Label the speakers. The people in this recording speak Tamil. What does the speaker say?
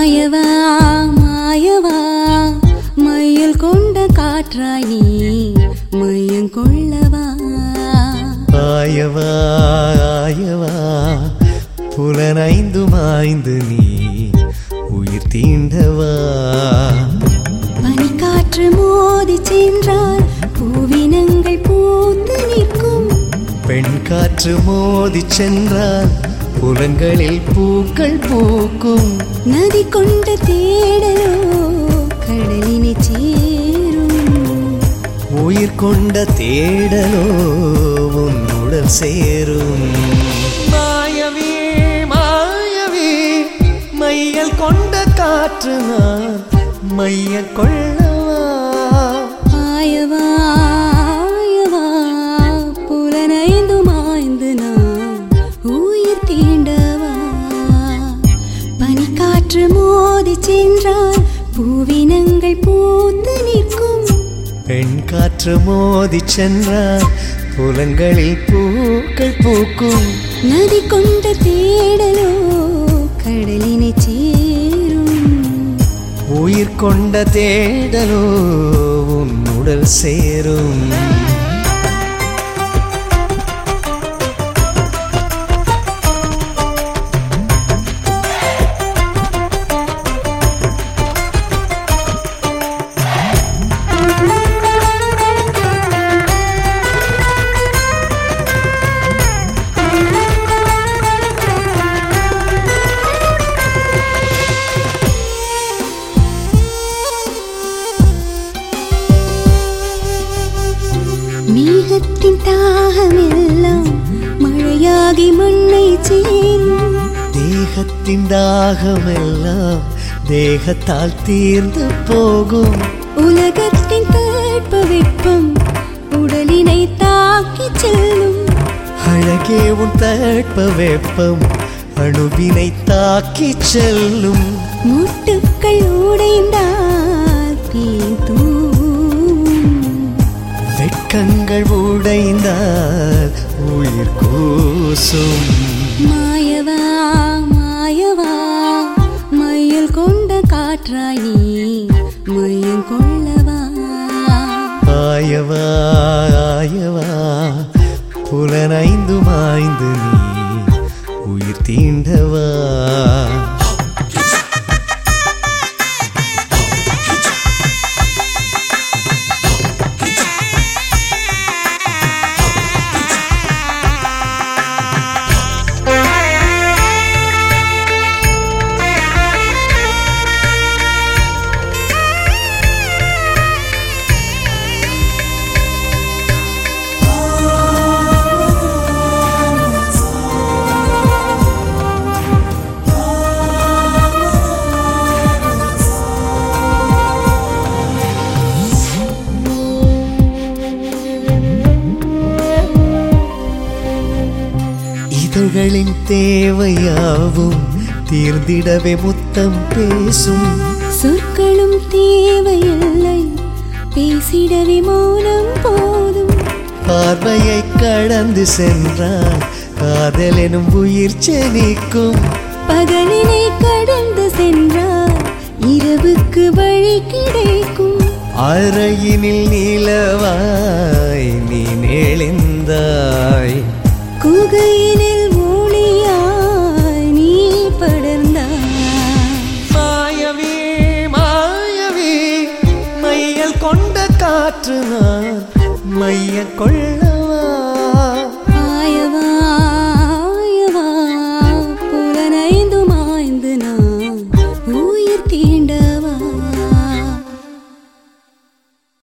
Speaker 1: மாயவா மாயவா மையல் கொண்ட காற்றாய் நீ மையம் கொள்ளவா
Speaker 2: ஆயவா ஆயவா புலனைந்து மாய்ந்து நீ உயிர் தீண்டவா
Speaker 1: பனிக்காற்று மோதி சென்றால் பூவினங்கள் பூத்து நிற்கும்
Speaker 2: பெண் காற்று மோதி சென்றால் புலங்களில் பூக்கள் பூக்கும்
Speaker 1: நதி கொண்ட தேடலோ கடலினை சேரும்
Speaker 2: உயிர் கொண்ட தேடலோ உன் உடல் சேரும் மாயவே மாயவே மையல் கொண்ட காற்று நான் மைய கொள்ளவா
Speaker 1: ஆயவா ஆயவா புலனைந்து மாய்ந்து நான் உயிர் தீண்டவா பனிக்காற்று மோதி சென்றால் பூவினங்கள் பூத்து நிற்கும்
Speaker 2: பெண் காற்று மோதி சென்றால் புலங்களில் பூக்கள் பூக்கும்
Speaker 1: நதி கொண்ட தேடலோ கடலினை சேரும்
Speaker 2: உயிர் கொண்ட தேடலோ உன் உடல் சேரும்
Speaker 1: மேகத்தின் தாகமெல்லாம் மழையாகி மண்ணை சேரும்
Speaker 2: தேகத்தின் தாகமெல்லாம் தேகத்தால் தீர்ந்து போகும்
Speaker 1: உலகத்தின் தட்ப வெப்பம் உடலினை தாக்கி செல்லும்
Speaker 2: அழகே உன் தட்ப வெப்பம் அணுவினை தாக்கி செல்லும்
Speaker 1: முட்டுக்கள் உடைந்தால் தேன் தூவும்
Speaker 2: வெட்கங்கள் உடைந்தால் உயிர் கூசும்
Speaker 1: மாயவா மாயவா மையல் கொண்ட காற்றாய் நீ மையம் கொள்ளவா
Speaker 2: ஆயவா ஆயவா புலனைந்து மாய்ந்து நீ உயிர் தீண்டவா இதழ்களின் தேவையாவும் தீர்ந்திடவே முத்தம் பேசும்
Speaker 1: சொற்களும் தேவையில்லை பேசிடவே மௌனம் போதும்
Speaker 2: பார்வையை கடந்து சென்றால் காதல் எனும் உயிர் செனிக்கும்
Speaker 1: பகலினை கடந்து சென்றால் இரவுக்கு வழி கிடைக்கும்
Speaker 2: அறையினில் நிலவாய் நீ நெளிந்தாய்
Speaker 1: குகையினில் ஒளியாய் நீ படர்ந்தாய்
Speaker 2: மாயவே மாயவே மையல் கொண்ட காற்று நான் மைய கொள்ள